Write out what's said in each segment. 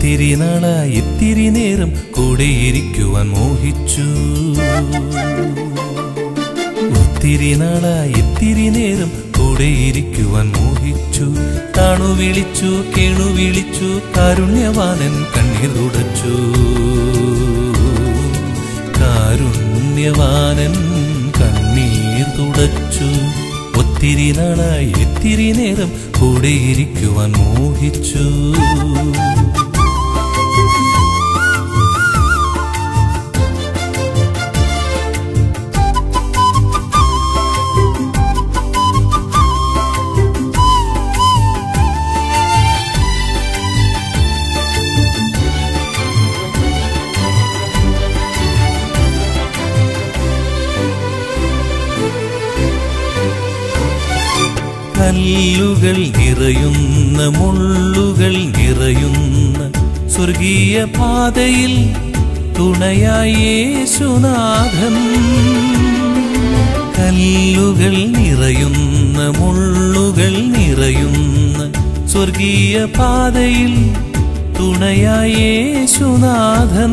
ഒത്തിരി നാളായി ഇത്തിരി നേരം കൂടെയിരിക്കുവാൻ മോഹിച്ചു ഒത്തിരി നാളായി ഇത്തിരി നേരം കൂടെയിരിക്കുവാൻ മോഹിച്ചു കാണു വിളിച്ചു കേണു വിളിച്ചു കാരുണ്യവാനൻ കണ്ണീർ തുടച്ചു കാരുണ്യവാനൻ കണ്ണീർ തുടച്ചു ഒത്തിരി നാളായി ഇത്തിരി നേരം കൂടെയിരിക്കുവാൻ മോഹിച്ചു കല്ലുകൾ നിറയുന്ന മുള്ളുകൾ നിറയുന്ന സ്വർഗീയ പാതയിൽ തുണയായി യേശുനാഥൻ കല്ലുകൾ നിറയുന്ന മുള്ളുകൾ നിറയുന്ന സ്വർഗീയ പാതയിൽ തുണയായി യേശുനാഥൻ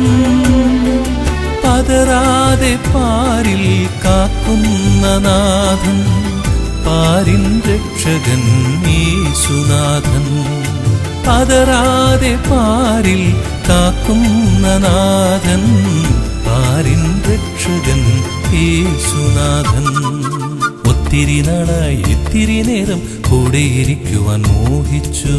പതറാതെ പാരിൽ കാക്കുന്ന നാഥൻ പാരിൻ രക്ഷകൻ യേശുനാഥൻ പതറാതെ പാരിൽ കാക്കുന്ന നാഥൻ പാരിൻ രക്ഷകൻ യേശുനാഥൻ ഒത്തിരി നാളായി ഇത്തിരി നേരം കൂടെയിരിക്കുവാൻ മോഹിച്ചു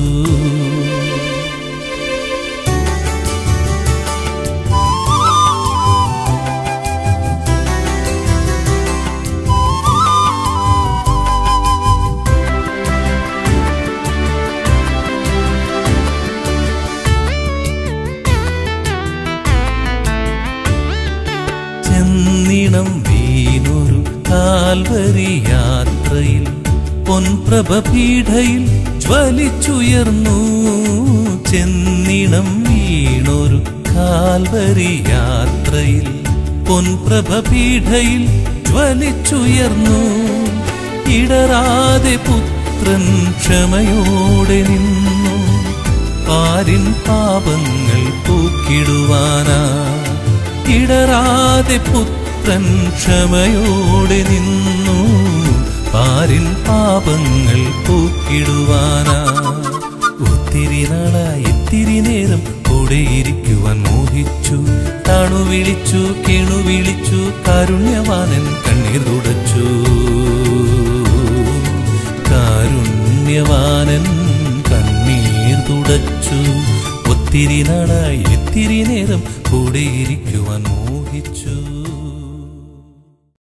ചെന്നിണം വീണൊരു കാൽവരി യാത്രയിൽ പൊൻപ്രഭ പീഠയിൽ ജ്വലിച്ചുയർന്നു ചെന്നിണം വീണൊരു കാൽവരി യാത്രയിൽ പൊൻപ്രഭ പീഠയിൽ ജ്വലിച്ചുയർന്നു ഇടറാതെ പുത്രൻ ക്ഷമയോടെ നിന്നു പാരിൻ പാപങ്ങൾ പൂക്കിടുവാനാ ഇടറാതെ പുത്രൻ ക്ഷമയോടെ നിന്നു പാരിൻ പാപങ്ങൾ പൂക്കിടുവാനാ ഒത്തിരി നാളായി ഇത്തിരി നേരം കൂടെയിരിക്കുവാൻ മോഹിച്ചു താണു വിളിച്ചു കേണു വിളിച്ചു കാരുണ്യവാനൻ കണ്ണീർ തുടച്ചു കാരുണ്യവാനൻ കണ്ണീർ തുടച്ചു ഒത്തിരി നാളായി ഇത്തിരി നേരം കൂടെയിരിക്കുവാൻ മോഹിച്ചു